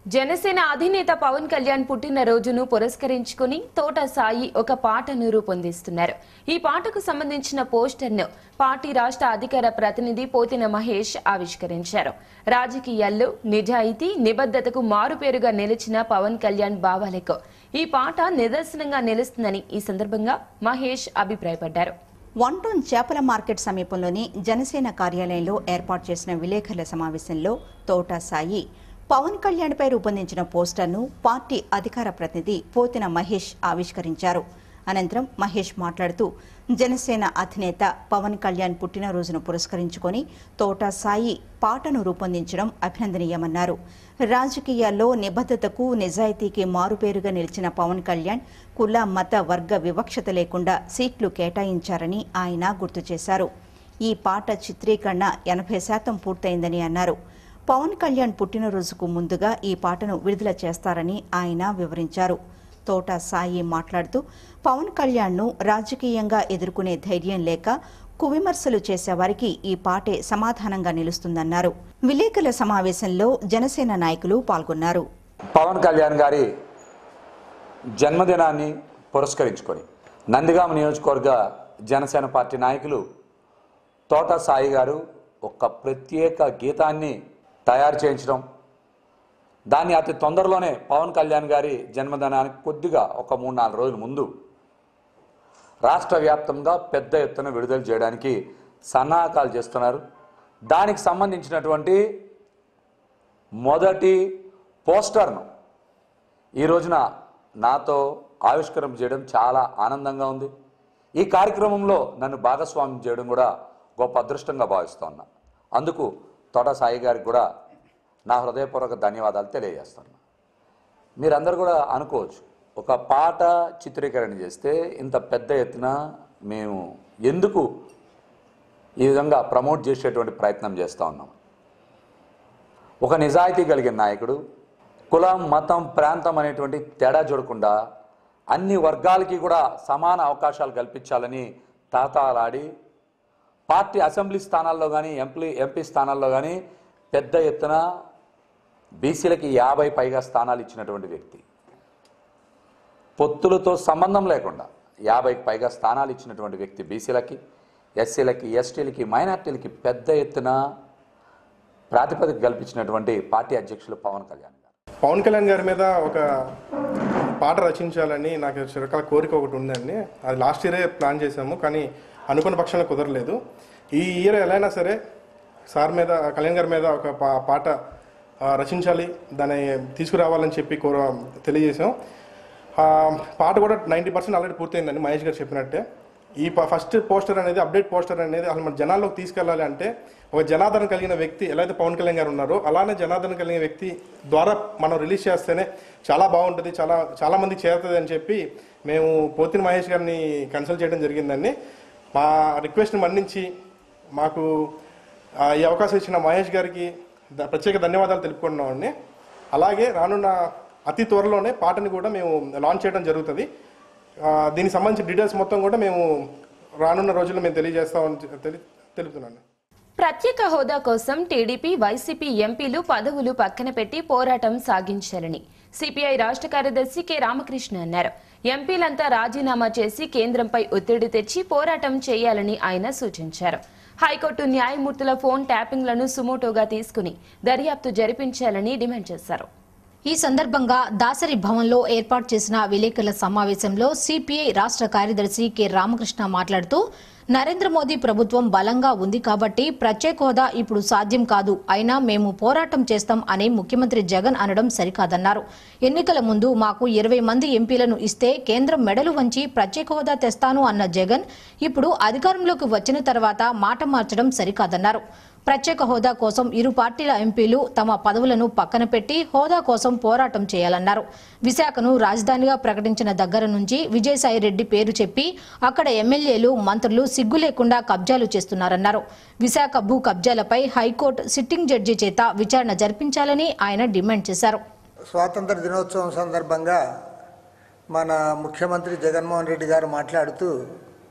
జనసేన అధినేత పవన్ కళ్యాణ్ పుట్టినరోజును పురస్కరించుకుని తోట సాయి ఒక పాటను రూపొందిస్తున్నారు ఈ పాటకు సంబంధించిన పోస్టర్ను పార్టీ రాష్ట్ర అధికార ప్రతినిధి పోతిన మహేష్ ఆవిష్కరించారు రాజకీయాల్లో నిజాయితీ నిబద్ధతకు మారుపేరుగా నిలిచిన పవన్ కళ్యాణ్ భావాలకు ఈ పాట నిదర్శనంగా నిలుస్తుందని ఈ సందర్భంగా మహేష్ అభిప్రాయపడ్డారు వన్ టౌన్ చేపల మార్కెట్ సమీపంలోని జనసేన కార్యాలయంలో ఏర్పాటు చేసిన విలేకరుల సమావేశంలో తోట సాయి పవన్ కళ్యాణ్పై రూపొందించిన పోస్టర్ను పార్టీ అధికార ప్రతినిధి పోతిన మహేష్ ఆవిష్కరించారు అనంతరం మహేష్ మాట్లాడుతూ జనసేన అధినేత పవన్ కళ్యాణ్ పుట్టినరోజును పురస్కరించుకొని తోట సాయి పాటను రూపొందించడం అభినందనీయమన్నారు రాజకీయాల్లో నిబద్ధతకు నిజాయితీకి మారుపేరుగా నిలిచిన పవన్ కళ్యాణ్ కుల మత వర్గ వివక్షత లేకుండా సీట్లు కేటాయించారని ఆయన గుర్తు చేశారు ఈ పాట చిత్రీకరణ ఎనభై శాతం పూర్తయిందని అన్నారు పవన్ కళ్యాణ్ పుట్టినరోజుకు ముందుగా ఈ పాటను విడుదల చేస్తారని ఆయన వివరించారు తోట సాయి మాట్లాడుతూ పవన్ కళ్యాణ్ను రాజకీయంగా ఎదుర్కొనే ధైర్యం లేక కువిమర్శలు చేసేవారికి ఈ పాటే సమాధానంగా నిలుస్తుందన్నారు విలేకరుల సమావేశంలో జనసేన నాయకులు పాల్గొన్నారు పవన్ కళ్యాణ్ గారి జన్మదినాన్ని పురస్కరించుకొని నందిగామ నియోజకవర్గ జనసేన పార్టీ నాయకులు తోట సాయి గారు ఒక ప్రత్యేక గీతాన్ని తయారు చేయించడం దాన్ని అతి తొందరలోనే పవన్ కళ్యాణ్ గారి జన్మదినానికి కొద్దిగా ఒక మూడు నాలుగు రోజుల ముందు రాష్ట్ర వ్యాప్తంగా పెద్ద ఎత్తున విడుదల చేయడానికి సన్నాహకాలు చేస్తున్నారు దానికి సంబంధించినటువంటి మొదటి పోస్టర్ను ఈ రోజున నాతో ఆవిష్కరణ చేయడం చాలా ఆనందంగా ఉంది ఈ కార్యక్రమంలో నన్ను భాగస్వామ్యం చేయడం కూడా గొప్ప అదృష్టంగా భావిస్తూ ఉన్నా అందుకు తోట సాయి గారికి కూడా నా హృదయపూర్వక ధన్యవాదాలు తెలియజేస్తున్నా మీరందరూ కూడా అనుకోవచ్చు ఒక పాట చిత్రీకరణ చేస్తే ఇంత పెద్ద ఎత్తున మేము ఎందుకు ఈ విధంగా ప్రమోట్ చేసేటువంటి ప్రయత్నం చేస్తూ ఉన్నాం ఒక నిజాయితీ కలిగిన నాయకుడు కులం మతం ప్రాంతం అనేటువంటి తేడా చూడకుండా అన్ని వర్గాలకి కూడా సమాన అవకాశాలు కల్పించాలని తాతాలాడి పార్టీ అసెంబ్లీ స్థానాల్లో కానీ ఎంపీ ఎంపీ స్థానాల్లో కానీ పెద్ద ఎత్తున బీసీలకి యాభై పైగా స్థానాలు ఇచ్చినటువంటి వ్యక్తి పొత్తులతో సంబంధం లేకుండా యాభైకి పైగా స్థానాలు ఇచ్చినటువంటి వ్యక్తి బీసీలకి ఎస్సీలకి ఎస్టీలకి మైనార్టీలకి పెద్ద ఎత్తున ప్రాతిపదిక కల్పించినటువంటి పార్టీ అధ్యక్షులు పవన్ కళ్యాణ్ గారు పవన్ కళ్యాణ్ గారి మీద ఒక పాట రచించాలని నాకు చిరకాల కోరిక ఒకటి ఉందండి అది లాస్ట్ ఇయరే ప్లాన్ చేశాము కానీ అనుకున్న పక్షంలో కుదరలేదు ఈ ఇయర్ ఎలా అయినా సరే సార్ మీద కళ్యాణ్ గారి మీద ఒక పా పాట ఆ, రచించాలి దాన్ని తీసుకురావాలని చెప్పి కోర తెలియజేశాం ఆ, పాట కూడా నైంటీ పర్సెంట్ ఆల్రెడీ పూర్తయిందండి మహేష్ గారు చెప్పినట్టే ఈ ప- ఫస్ట్ పోస్టర్ అనేది అప్డేట్ పోస్టర్ అనేది అసలు మన జనాల్లోకి తీసుకెళ్ళాలి అంటే ఒక జనాదరణ కలిగిన వ్యక్తి ఎలా అయితే పవన్ కళ్యాణ్ గారు ఉన్నారో అలానే జనాదరణ కలిగిన వ్యక్తి ద్వారా మనం రిలీజ్ చేస్తేనే చాలా బాగుంటుంది చాలా చాలా మంది చేరుతుంది అని చెప్పి మేము పోతిన మహేష్ గారిని కన్సల్ట్ చేయడం జరిగిందండి మా రిక్వెస్ట్ని మన్నించి మాకు ఆ, ఈ అవకాశం ఇచ్చిన మహేష్ గారికి ద- ప్రత్యేక ధన్యవాదాలు తెలుపుకుంటున్నామండి అలాగే రానున్న అతి త్వరలోనే పాటని కూడా మేము లాంచ్ చేయడం జరుగుతుంది ఆ, దీనికి సంబంధించిన డీటెయిల్స్ మొత్తం కూడా మేము రానున్న రోజుల్లో మేము తెలియజేస్తామని తె- తెలి తెలుపుతున్నాను ప్రత్యేక హోదా కోసం టీడీపీ వైసీపీ ఎంపీలు పదవులు పక్కన పెట్టి పోరాటం సాగించాలని సిపిఐ రాష్ట్ర కార్యదర్శి కె రామకృష్ణ అన్నారు ఎంపీలంతా రాజీనామా చేసి కేంద్రంపై ఒత్తిడి తెచ్చి పోరాటం చేయాలని ఆయన సూచించారు హైకోర్టు న్యాయమూర్తుల ఫోన్ ట్యాపింగ్లను సుమోటోగా తీసుకుని దర్యాప్తు జరిపించాలని డిమాండ్ చేశారు ఈ సందర్భంగా దాసరి భవన్లో ఏర్పాటు చేసిన విలేకరుల సమావేశంలో సిపిఐ రాష్ట్ర కార్యదర్శి కె రామకృష్ణ మాట్లాడుతూ నరేంద్ర మోదీ ప్రభుత్వం బలంగా ఉంది కాబట్టి ప్రత్యేక హోదా ఇప్పుడు సాధ్యం కాదు అయినా మేము పోరాటం చేస్తాం అని ముఖ్యమంత్రి జగన్ అనడం సరికాదన్నారు ఎన్నికల ముందు మాకు ఇరవై మంది ఎంపీలను ఇస్తే కేంద్రం మెడలు వంచి ప్రత్యేక హోదా తెస్తాను అన్న జగన్ ఇప్పుడు అధికారంలోకి వచ్చిన తర్వాత మాట మార్చడం సరికాదన్నారు ప్రత్యేక హోదా కోసం ఇరు పార్టీల ఎంపీలు తమ పదవులను పక్కన పెట్టి హోదా కోసం పోరాటం చేయాలన్నారు విశాఖను రాజధానిగా ప్రకటించిన దగ్గర నుంచి విజయసాయి రెడ్డి పేరు చెప్పి అక్కడ ఎమ్మెల్యేలు మంత్రులు సిగ్గు లేకుండా కబ్జాలు చేస్తున్నారన్నారు విశాఖ భూ కబ్జాలపై హైకోర్టు సిట్టింగ్ జడ్జి చేత విచారణ జరిపించాలని ఆయన డిమాండ్ చేశారు స్వాతంత్ర దినోత్సవం సందర్భంగా మన ముఖ్యమంత్రి జగన్మోహన్ రెడ్డి గారు మాట్లాడుతూ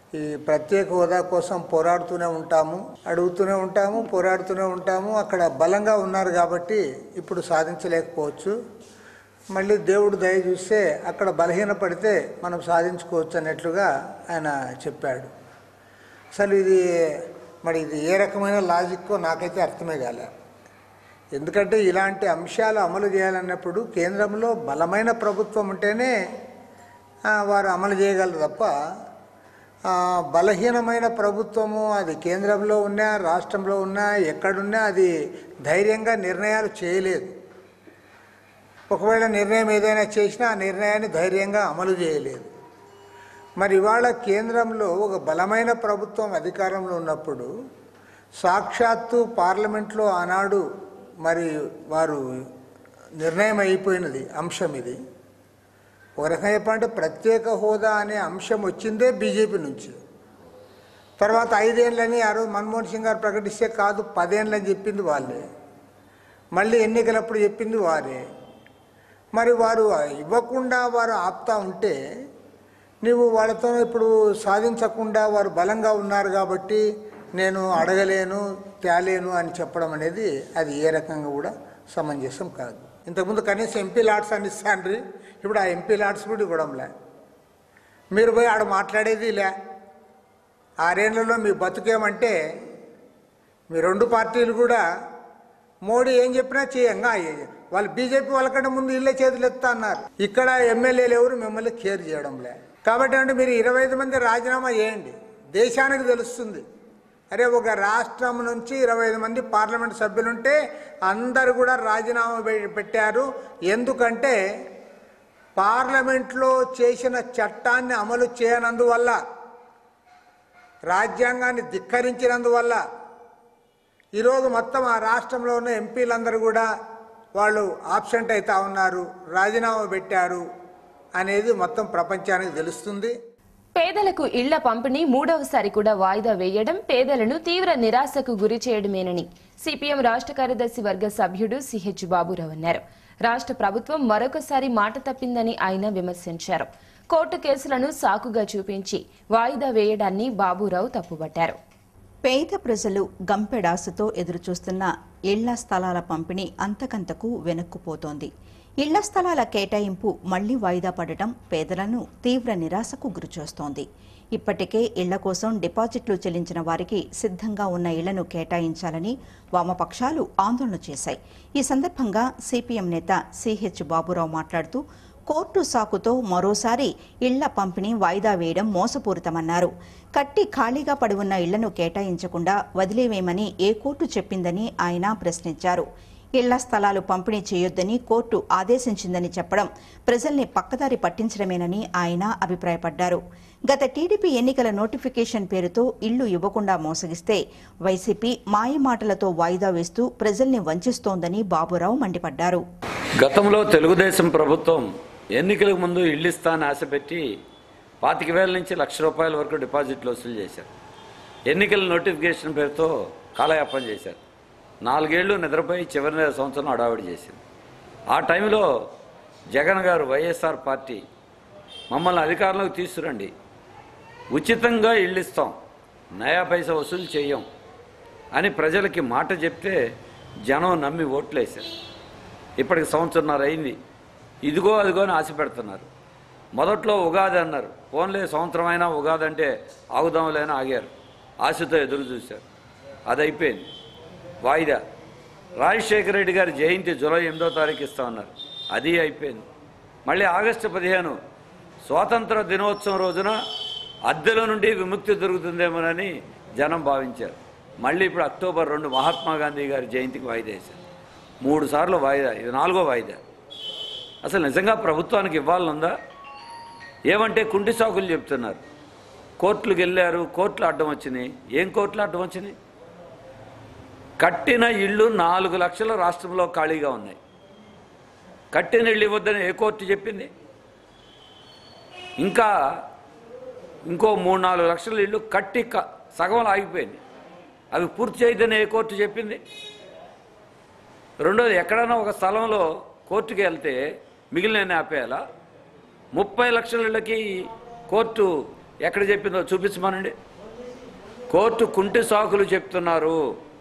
ఈ ప్రత్యేక హోదా కోసం పోరాడుతూనే ఉంటాము అడుగుతూనే ఉంటాము పోరాడుతూనే ఉంటాము అక్కడ బలంగా ఉన్నారు కాబట్టి ఇప్పుడు సాధించలేకపోవచ్చు మళ్ళీ దేవుడు దయ చూస్తే అక్కడ బలహీనపడితే మనం సాధించుకోవచ్చు అన్నట్లుగా ఆయన చెప్పాడు అసలు ఇది మరి ఇది ఏ రకమైన లాజిక్కో నాకైతే అర్థమే కాలే ఎందుకంటే ఇలాంటి అంశాలు అమలు చేయాలన్నప్పుడు కేంద్రంలో బలమైన ప్రభుత్వం ఉంటేనే ఆ, వారు అమలు చేయగలరు తప్ప ఆ, బలహీనమైన ప్రభుత్వము అది కేంద్రంలో ఉన్నా రాష్ట్రంలో ఉన్నా ఎక్కడున్నా అది ధైర్యంగా నిర్ణయాలు చేయలేదు ఒకవేళ నిర్ణయం ఏదైనా చేసినా ఆ నిర్ణయాన్ని ధైర్యంగా అమలు చేయలేదు మరి ఇవాళ కేంద్రంలో ఒక బలమైన ప్రభుత్వం అధికారంలో ఉన్నప్పుడు సాక్షాత్తు పార్లమెంట్లో ఆనాడు మరి వారు నిర్ణయం అయిపోయినది అంశం ఇది ఒక రకంగా చెప్పాలంటే ప్రత్యేక హోదా అనే అంశం వచ్చిందే బీజేపీ నుంచి తర్వాత ఐదేళ్ళని ఆ రోజు మన్మోహన్ సింగ్ గారు ప్రకటిస్తే కాదు పదేళ్ళని చెప్పింది వాళ్ళే మళ్ళీ ఎన్నికలప్పుడు చెప్పింది వారే మరి వారు ఇవ్వకుండా వారు ఆపుతా ఉంటే నీవు వాళ్ళతో ఇప్పుడు సాధించకుండా వారు బలంగా ఉన్నారు కాబట్టి నేను అడగలేను తేలేను అని చెప్పడం అనేది అది ఏ రకంగా కూడా సమంజసం కాదు ఇంతకుముందు కనీసం ఎంపీ లాట్స్ అని ఇస్తాండ్రి ఇప్పుడు ఆ ఎంపీ లాట్స్ కూడా ఇవ్వడంలే మీరు పోయి ఆడ మాట్లాడేది లే ఆరేళ్లలో మీ బతుకేమంటే మీ రెండు పార్టీలు కూడా మోడీ ఏం చెప్పినా చేయంగా వాళ్ళు బీజేపీ వాళ్ళకంటే ముందు ఇళ్ళే చేతులు ఎత్తా అన్నారు ఇక్కడ ఎమ్మెల్యేలు ఎవరు మిమ్మల్ని కేర్ చేయడంలే కాబట్టి అంటే మీరు ఇరవై ఐదు మంది రాజీనామా చేయండి దేశానికి తెలుస్తుంది అరే ఒక రాష్ట్రం నుంచి ఇరవై ఐదు మంది పార్లమెంట్ సభ్యులుంటే అందరు కూడా రాజీనామా పె- పెట్టారు ఎందుకంటే పార్లమెంట్లో చేసిన చట్టాన్ని అమలు చేయనందువల్ల రాజ్యాంగాన్ని ధిక్కరించినందువల్ల ఈరోజు మొత్తం ఆ రాష్ట్రంలో ఉన్న ఎంపీలందరూ కూడా వాళ్ళు ఆబ్సెంట్ అవుతా ఉన్నారు రాజీనామా పెట్టారు అనేది మొత్తం ప్రపంచానికి తెలుస్తుంది పేదలకు ఇళ్ల పంపిణీ మూడవసారి కూడా వాయిదా వేయడం పేదలను తీవ్ర నిరాశకు గురి చేయడమేనని సిపిఎం రాష్ట్ర కార్యదర్శి వర్గ సభ్యుడు సిహెచ్ బాబురావు అన్నారు రాష్ట్ర ప్రభుత్వం మరొకసారి మాట తప్పిందని ఆయన విమర్శించారు కోర్టు కేసులను సాకుగా చూపించి వాయిదా వేయడాన్ని బాబురావు తప్పుబట్టారు పేద ప్రజలు గంపెడాసుతో ఎదురుచూస్తున్న ఇళ్ల స్థలాల పంపిణీ అంతకంతకు వెనక్కుపోతోంది ఇళ్ల స్థలాల కేటాయింపు మళ్లీ వాయిదా పడటం పేదలను తీవ్ర నిరాశకు గురిచేస్తోంది ఇప్పటికే ఇళ్ల కోసం డిపాజిట్లు చెల్లించిన వారికి సిద్ధంగా ఉన్న ఇళ్లను కేటాయించాలని వామపక్షాలు ఆందోళన చేశాయి ఈ సందర్భంగా సిపిఎం నేత సిహెచ్ బాబురావు మాట్లాడుతూ కోర్టు సాకుతో మరోసారి ఇళ్ల పంపిణీ వాయిదా వేయడం మోసపూరితమన్నారు కట్టి ఖాళీగా పడి ఉన్న ఇళ్లను కేటాయించకుండా వదిలేవేమని ఏ కోర్టు చెప్పిందని ఆయన ప్రశ్నించారు ఇళ్ల స్థలాలు పంపిణీ చేయొద్దని కోర్టు ఆదేశించిందని చెప్పడం ప్రజల్ని పక్కదారి పట్టించడమేనని ఆయన అభిప్రాయపడ్డారు గత టీడీపీ ఎన్నికల నోటిఫికేషన్ పేరుతో ఇళ్లు ఇవ్వకుండా మోసగిస్తే వైసీపీ మాయమాటలతో వాయిదా వేస్తూ ప్రజల్ని వంచిస్తోందని బాబురావు మండిపడ్డారు గతంలో తెలుగుదేశం ప్రభుత్వం ఎన్నికలకు ముందు ఇల్లు ఇస్తానని ఆశపెట్టి పాతిక వేల నుంచి లక్ష రూపాయల వరకు డిపాజిట్లు వసూలు చేశారు ఎన్నికల నోటిఫికేషన్ పేరుతో కాలయాపన చేశారు నాలుగేళ్లు నిద్రపోయి చివరి నెల సంవత్సరం హడావిడి చేసింది ఆ టైంలో జగన్ గారు వైఎస్ఆర్ పార్టీ మమ్మల్ని అధికారంలోకి తీసుకురండి ఉచితంగా ఇల్లు ఇస్తాం నయా పైసా వసూలు చేయం అని ప్రజలకి మాట చెప్తే జనం నమ్మి ఓట్లేశారు ఇప్పటికి సంవత్సరంన్నర అయింది ఇదిగో అదిగో అని ఆశ పెడుతున్నారు మొదట్లో ఉగాది అన్నారు ఫోన్లే సంవత్సరం అయినా ఉగాది అంటే ఆగుదాంలేని ఆగారు ఆశతో ఎదురు చూశారు అది అయిపోయింది వాయిదా రాజశేఖర రెడ్డి గారి జయంతి జూలై ఎనిమిదో తారీఖు ఇస్తామన్నారు అది అయిపోయింది మళ్ళీ ఆగస్టు పదిహేను స్వాతంత్ర దినోత్సవం రోజున అద్దెల నుండి విముక్తి దొరుకుతుందేమోనని జనం భావించారు మళ్ళీ ఇప్పుడు అక్టోబర్ రెండు మహాత్మా గాంధీ గారి జయంతికి వాయిదా వేశారు మూడు సార్లు వాయిదా ఇది నాలుగో వాయిదా అసలు నిజంగా ప్రభుత్వానికి ఇవ్వాలనుందా ఏమంటే కుంటి సాకులు చెప్తున్నారు కోర్టులకు వెళ్ళారు కోర్టులు అడ్డం వచ్చినాయి ఏం కోర్టులు అడ్డం వచ్చినాయి కట్టిన ఇళ్ళు నాలుగు లక్షల రాష్ట్రంలో ఖాళీగా ఉన్నాయి కట్టిన ఇళ్ళు ఇవ్వద్దని ఏ కోర్టు చెప్పింది ఇంకా ఇంకో మూడు నాలుగు లక్షల ఇళ్ళు కట్టి క- సగం ఆగిపోయింది అవి పూర్తి చేయదని ఏ కోర్టు చెప్పింది రెండోది ఎక్కడైనా ఒక స్థలంలో కోర్టుకి వెళ్తే మిగిలిన ఆపేయాలా ముప్పై లక్షల ఇళ్ళకి కోర్టు ఎక్కడ చెప్పిందో చూపించమనండి కోర్టు కుంటి సాకులు చెప్తున్నారు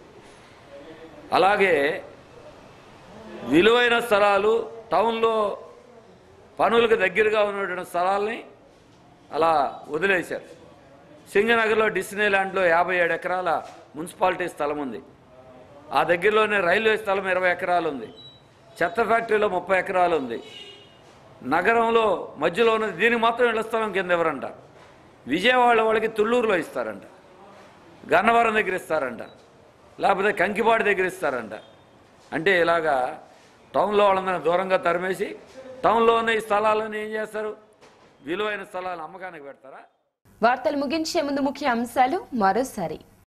అలాగే విలువైన స్థలాలు టౌన్లో పనులకు దగ్గరగా ఉన్నటువంటి స్థలాల్ని అలా వదిలేశారు సింగనగర్లో డిస్నీ ల్యాండ్లో యాభై ఏడు ఎకరాల మున్సిపాలిటీ స్థలం ఉంది ఆ దగ్గరలోనే రైల్వే స్థలం ఇరవై ఎకరాలు ఉంది చెత్త ఫ్యాక్టరీలో ముప్పై ఎకరాలు ఉంది నగరంలో మధ్యలో ఉన్నది దీనికి మాత్రం ఇళ్ల స్థలం కింద ఎవరంట విజయవాడ వాళ్ళకి తుళ్ళూరులో ఇస్తారంట గన్నవరం దగ్గర ఇస్తారంట లేకపోతే కంకిపాడు దగ్గర ఇస్తారంట అంటే ఇలాగా టౌన్లో వాళ్ళందరినీ దూరంగా తరిమేసి టౌన్లో ఉన్న ఈ స్థలాలను ఏం చేస్తారు విలువైన స్థలాలను అమ్మకానికి పెడతారా వార్తలు ముగించే ముందు ముఖ్య అంశాలు మరోసారి